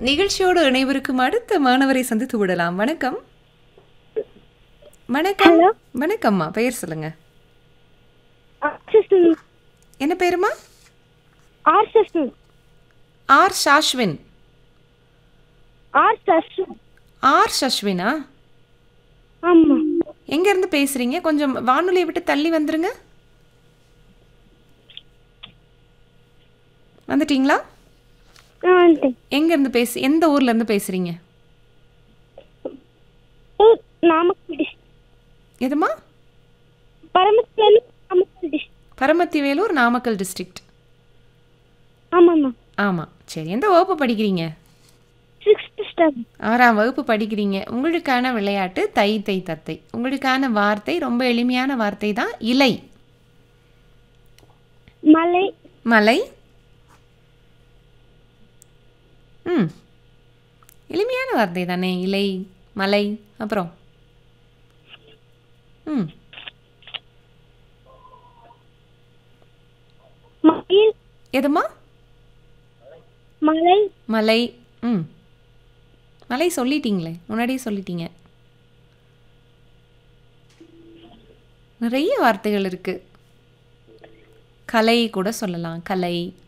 நிகழ்ச்சியோடு இணைவருக்கும் அடுத்த மாணவரை சந்தித்து விடலாம் வணக்கம் வணக்கம் Hello. வணக்கம்மா பெயர் சொல்லுங்க ஆர்எஸ்எஸ் என்ன பேருமா RSS R Shashwin RSS R ஷஷ்வினா ஆமா எங்க இருந்து பேசுறீங்க கொஞ்சம் வானொலியை விட்டு தள்ளி வந்துருங்க வந்துட்டீங்களா ஆ வந்துட்டேன் எங்க இருந்து பேசு எந்த ஊர்ல இருந்து பேசுறீங்க ஓ நாமக்கல் டிஸ்ட்ரிக்ட் எதுமா பரமத்தில நாமக்கல் டிஸ்ட்ரிக்ட் பரமத்தி வேலூர் நாமக்கல் டிஸ்ட்ரிக்ட் ஆமாம்மா ஆமாம் சரி எந்த வகுப்பு படிக்கிறீங்க சிக்ஸ்த் ஸ்டாண்டர்ட் ஆறாம் வகுப்பு படிக்கிறீங்க உங்களுக்கான விளையாட்டு தை தை தத்தை உங்களுக்கான வார்த்தை ரொம்ப எளிமையான வார்த்தை தான் இலை மலை மலை ம் எளிமையான வார்த்தை தானே இலை மலை அப்புறம் ம் மயில் எதுமா மலை மலை ம் மலை சொல்லிட்டீங்களே முன்னாடியே சொல்லிட்டீங்க நிறைய வார்த்தைகள் இருக்கு கலை கூட சொல்லலாம் கலை